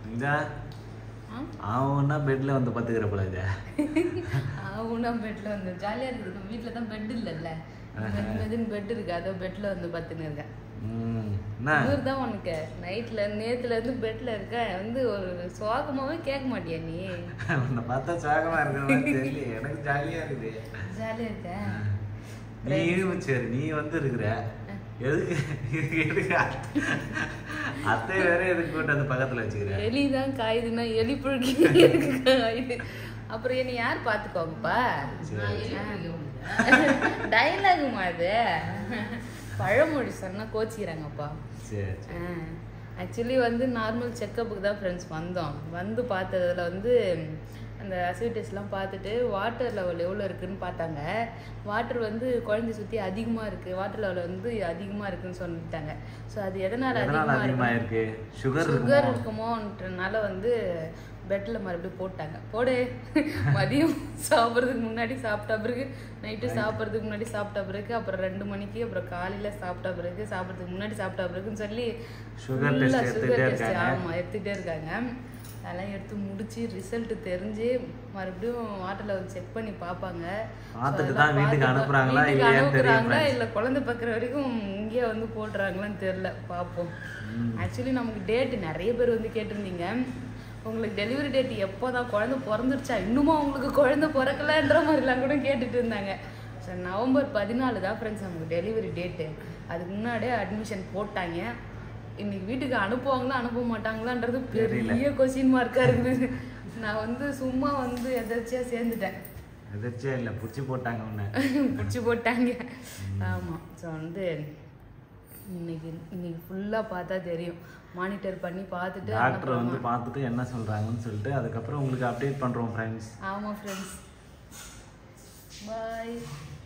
இந்த ஆ? அவன்னா பெட்ல வந்து பத்துக்கிற போல இது ஆவுனா பெட்ல வந்து ஜாலியா இருக்குது நம்ம வீட்ல தான் பெட் இல்லைல்ல மெதுன்னு பெட் இருக்கு அதோ பெட்ல வந்து பத்துன்னு இருக்கேன் ம் என்ன இவர் தான் உனக்கு நைட்ல நேத்துல இருந்து பெட்ல இருக்க வந்து ஒரு சோகமாவே கேட்க மாட்டியா நீ உன்னை பார்த்தா சுவாகமா இருக்கிற மாதிரி தெரியல எனக்கு ஜாலியா இருக்குது ஜாலியா இருக்க நீ சரி நீ வந்து இருக்கிற எதுக்கு இதுக்கு எதுக்கு அத்தை- அத்தை வேற எதுக்கு கூட்டு அந்த பக்கத்துல வச்சுக்கிற எலி தான் காயுதுன்னா எலி புழுக்கி எதுக்கு காயுது அப்புறம் என்னை யார் பாத்துக்கோங்கப்பா டைலாகுமா அது பழமொழி சொன்னா கோச்சிக்கிறாங்கப்பா சரி சரி ஆக்சுவலி வந்து நார்மல் செக்கப்புக்கு தான் ஃப்ரெண்ட்ஸ் வந்தோம் வந்து பார்த்ததுல வந்து அந்த அசிவிட்டிஸ்லாம் பார்த்துட்டு வாட்டர் லெவல் எவ்வளோ இருக்குன்னு பார்த்தாங்க வாட்டர் வந்து குழந்தை சுற்றி அதிகமாக இருக்குது வாட்டர் லெவல் வந்து அதிகமாக இருக்குன்னு சொல்லிட்டாங்க ஸோ அது எதனால் எதனால அதிகமாக அதிகமா இருக்கு இருக்கு சுகர் சுகர் இருக்குமோ இருக்குமோன்றனால வந்து பெட்டில் மறுபடியும் போட்டாங்க போடு மதியம் சாப்பிட்றதுக்கு முன்னாடி சாப்பிட்ட பிறகு நைட்டு சாப்பிட்றதுக்கு முன்னாடி சாப்பிட்ட பிறகு அப்புறம் ரெண்டு மணிக்கு அப்புறம் காலையில் சாப்பிட்ட பிறகு சாப்பிட்றதுக்கு முன்னாடி சாப்பிட்ட பிறகுன்னு சொல்லி Sugar full ஆ test sugar எடுத்துட்டே test, இருக்காங்க. ஆமா எடுத்துகிட்டே இருக்காங்க அதெல்லாம் எடுத்து முடிச்சு ரிசல்ட் தெரிஞ்சு மறுபடியும் வாட்டர் லெவல் செக் பண்ணி பார்ப்பாங்க பார்த்துட்டு So தான் அதெல்லாம் வீட்டுக்கு பார்த்து அனுப்புறாங்களா வீட்டுக்கு இல்லையான்னு தெரியும் அனுப்புறாங்களா friends. இல்ல குழந்தை பார்க்குற வரைக்கும் இங்கே வந்து போடுறாங்களான்னு தெரியல பார்ப்போம் ஆக்சுவலி நமக்கு டேட் நிறைய பேர் வந்து கேட்டிருந்தீங்க உங்களுக்கு டெலிவரி டேட் எப்போ தான் குழந்தை பிறந்துருச்சா இன்னுமா உங்களுக்கு குழந்தை பிறக்கலன்ற மாதிரிலாம் கூட கேட்டுட்டு இருந்தாங்க ஸோ நவம்பர் பதினாலு தான் ஃப்ரெண்ட்ஸ் நமக்கு டெலிவரி டேட்டு அதுக்கு முன்னாடியே அட்மிஷன் போட்டாங்க இன்னைக்கு வீட்டுக்கு அனுப்புவாங்களா அனுப்ப மாட்டாங்களான்றது பெரிய கொஸ்டின் மார்க்காக இருக்குது நான் வந்து சும்மா வந்து எதாச்சியாக சேர்ந்துட்டேன் எதிர்ச்சியா இல்ல புடிச்சு போட்டாங்க உன்னை பிடிச்சி போட்டாங்க ஆமாம் ஸோ வந்து இன்னைக்கு இன்னைக்கு ஃபுல்லாக பார்த்தா தெரியும் மானிட்டர் பண்ணி பார்த்துட்டு டாக்டர் வந்து அனுப்புறோமா பார்த்துட்டு என்ன சொல்றாங்கன்னு சொல்லிட்டு அதுக்கப்புறம் உங்களுக்கு அப்டேட் பண்றோம் ஃப்ரெண்ட்ஸ் ஆமாம் ஃப்ரெண்ட்ஸ் பாய்